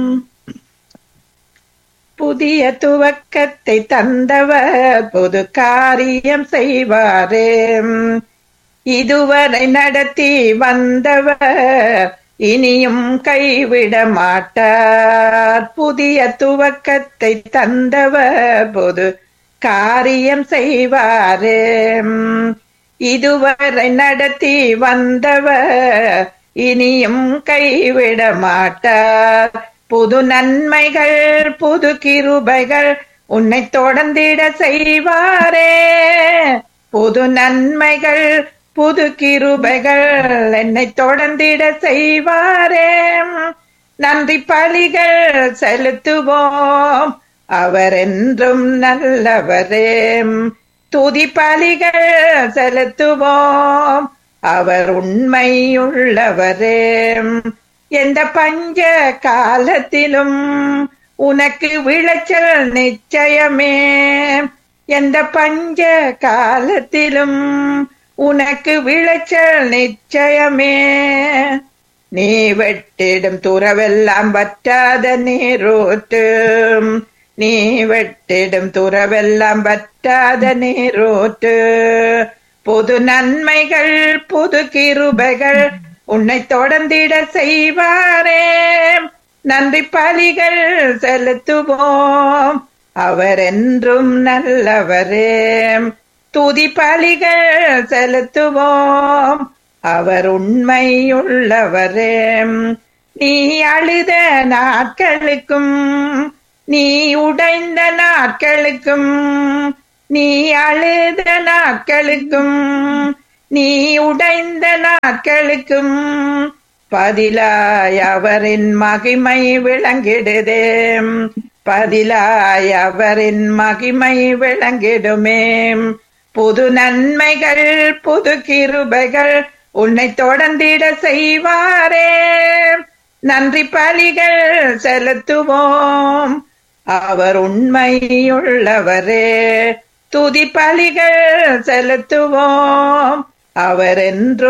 புதிய துவக்கத்தை தந்தவர் புது காரியம் செய்வாரே இதுவரை நடத்தி வந்தவர் இனியும் கைவிட மாட்டார் புதிய துவக்கத்தை தந்தவர் புது காரியம் செய்வாரே இதுவரை நடத்தி வந்தவர் இனியும் கைவிட மாட்டார் புது நன்மைகள் புது கிருபைகள் உன்னை தொடர்ந்திட செய்வாரே புது நன்மைகள் புது கிருபைகள் என்னை தொடர்ந்திட செய்வாரே நன்றி பலிகள் செலுத்துவோம் அவர் என்றும் நல்லவரே துதி பலிகள் செலுத்துவோம் அவர் உண்மையுள்ளவரே எந்த பஞ்ச காலத்திலும் உனக்கு விளைச்சல் நிச்சயமே எந்த பஞ்ச காலத்திலும் உனக்கு விளைச்சல் நிச்சயமே நீ வெட்டிடும் துறவெல்லாம் வற்றாத நீரோட்டு நீ வெட்டிடும் துறவெல்லாம் வற்றாத நீரோட்டு புது நன்மைகள் புது கிருபைகள் உன்னை தொடர்ந்திட செய்வாரே நன்றி பலிகள் செலுத்துவோம் அவர் என்றும் நல்லவரே துதி பலிகள் செலுத்துவோம் அவர் உண்மையுள்ளவரே நீ அழுத நாட்களுக்கும் நீ உடைந்த நாட்களுக்கும் நீ அழுத நாட்களுக்கும் நீ உடைந்த நாட்களுக்கும் பதிலாய் அவரின் மகிமை விளங்கிடுதே பதிலாய் அவரின் மகிமை விளங்கிடுமே புது நன்மைகள் புது கிருபைகள் உன்னை தொடர்ந்திட செய்வாரே நன்றி பலிகள் செலுத்துவோம் அவர் உண்மையுள்ளவரே துதி பலிகள் செலுத்துவோம் அவர் என்றும்